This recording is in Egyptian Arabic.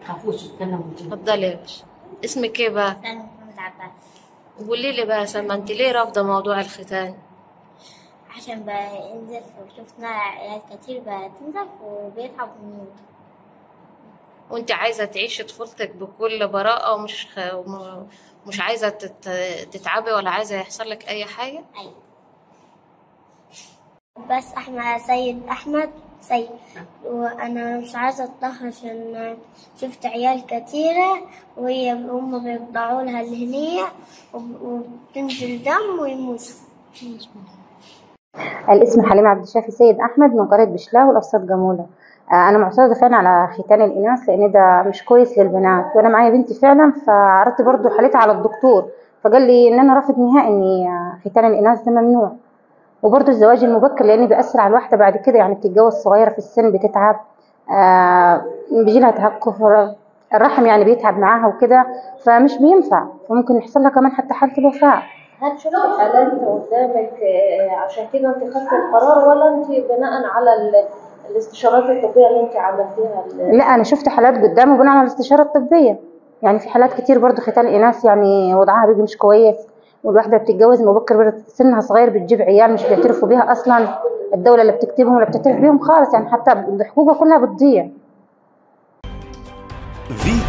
تخافوش اتكلموا انتوا اتفضلي يا باشا اسمك ايه بقى سلمى محمد عباس قولي لي بقى يا سلمى انت ليه رافضه موضوع الختان عشان بينزف وشفنا عيال كتير بتنزف وبيتعب ويموت وانت عايزه تعيشي طفولتك بكل براءه ومش خ... وم- مش عايزه تت... تتعبي ولا عايزه يحصل لك اي حاجه أيوة بس أحمد سيد أحمد سيد وأنا مش عايزة أطلع عشان شفت عيال كتيرة وهي هم بيقطعوا لها الهنية وب- وبتنزل دم ويموتوا الاسم حليمة عبد الشافي سيد أحمد من قرية بشلاوي والأبسط جمولة آه، أنا معترضة فعلا على ختان الإناث لأن ده مش كويس للبنات وأنا معايا بنتي فعلا فعرضت برضو حالتها على الدكتور فقال لي إن أنا رافض نهائي إن آه، ختان الإناث ده ممنوع وبرضو الزواج المبكر لأن بيأثر على الواحدة بعد كده يعني بتتجوز صغيرة في السن بتتعب آه بيجي لها تهكف الرحم يعني بيتعب معاها وكده فمش بينفع فممكن يحصل لها كمان حتى حالة الوفاة هل شفت حالات قدامك آه، عشان كده انت خدت القرار ولا انت بناء على ال- الاستشارات الطبيه اللي انت عملتيها ال- لا انا شفت حالات قدامي بناء على الاستشاره الطبيه يعني في حالات كتير برضو ختان الاناث يعني وضعها بيجي مش كويس والواحده بتتجوز مبكر برضو سنها صغير بتجيب عيال مش بيعترفوا بيها اصلا الدوله اللي بتكتبهم ولا بتعترف بيهم خالص يعني حتى حقوقها كلها بتضيع فيتو